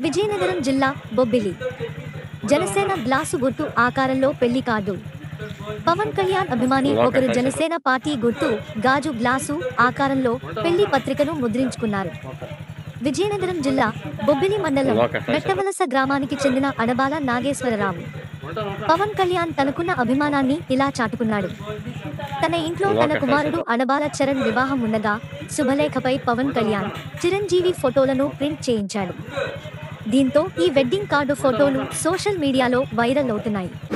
విజయనగరం జిల్లా బొబ్బిలి జనసేన గ్లాసు గుర్తు ఆకారంలో పెళ్లి కార్డు పవన్ కళ్యాణ్ అభిమాని ఒకరు జనసేన పార్టీ గుర్తు గాజు గ్లాసు ఆకారంలో పెళ్లి పత్రికను ముద్రించుకున్నారు విజయనగరం జిల్లా బొబ్బిలి మండలం మెట్టవలస గ్రామానికి చెందిన అడబాల నాగేశ్వరరావు పవన్ కళ్యాణ్ తనకున్న అభిమానాన్ని ఇలా చాటుకున్నాడు తన ఇంట్లో తన కుమారుడు అడబాల చరణ్ వివాహం ఉండగా శుభలేఖపై పవన్ కళ్యాణ్ చిరంజీవి ఫోటోలను ప్రింట్ చేయించాడు దీంతో ఈ వెడ్డింగ్ కార్డు ఫోటోలు సోషల్ మీడియాలో వైరల్ అవుతున్నాయి